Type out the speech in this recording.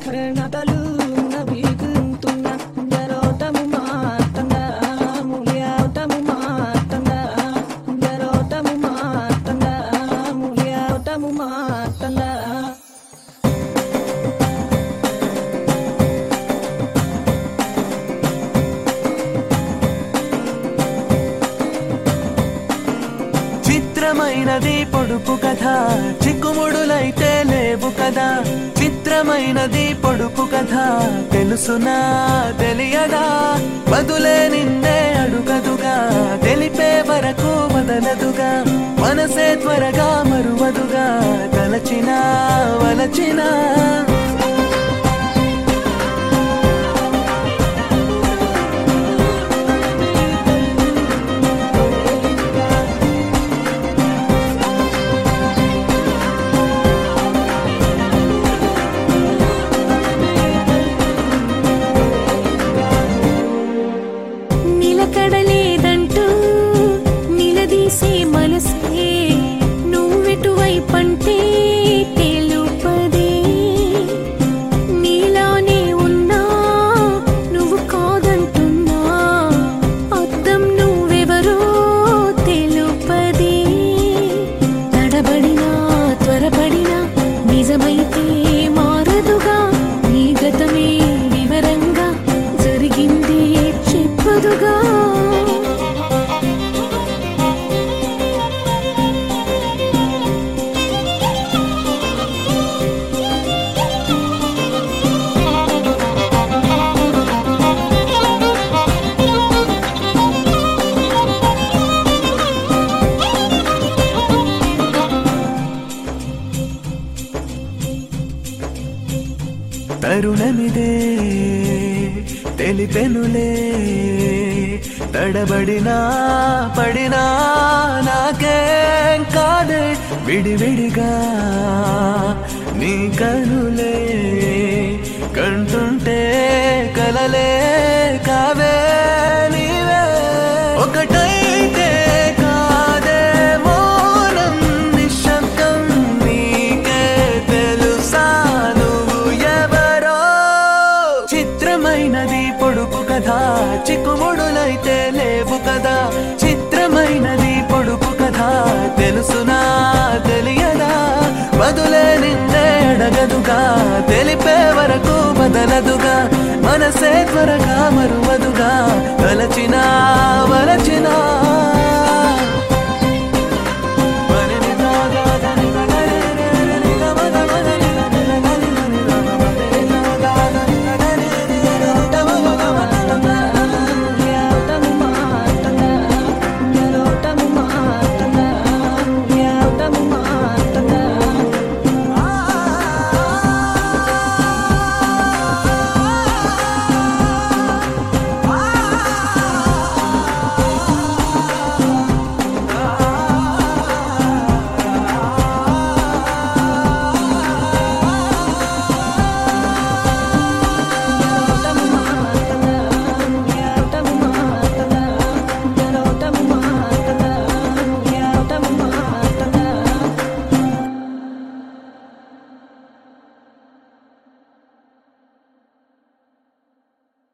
నటలు నబీకుంటున్న జరోటము మాతంద ములియాటము మాతంద జరోటము మాతంద ములియాటము మాతంద చిత్రమైనది పొడుపు కథ చిక్కుముడులైతే లేవు కదా చిత్రమైనది పొడుపు కథ తెలుసునా తెలియదా బదులే నిన్నే అడుగదుగా తెలిపే వరకు వదలదుగా మనసే త్వరగా మరువదుగా తలచినా వలచినా నిలకడలేదంటూ నిలదీసే మనసే నువ్వెటువైపంటే తెలుపదే నీలానే ఉన్నా నువ్వు కాదంటున్నా అద్దం నువ్వెవరో తెలుపదే తడబడినా త్వరపడినా నిజమైతే మారదుగా నీ గతమే వివరంగా జరిగింది చెప్పదుగా తరుణమిదే తెలిపెనులే తడబడినా పడినా నాకేం కాదే విడివిడిగా నీ కనులే కంటుంటే కలలే కావే నీవే ఒకటైతే కాదే మౌనం నిశ్శబ్దం నీకే తెలుసా నువ్వు ఎవరో చిత్రమైనది పొడుపు కథ చిక్కుముడులైతే లేవు కదా చిత్రమైనది పొడుపు కథ తెలుసునా తెలియదా బదులే నిన్నే అడగదుగా తెలిపే వరకు బదలదుగా మనసే త్వరగా మరువదుగా తలచినా వలచినా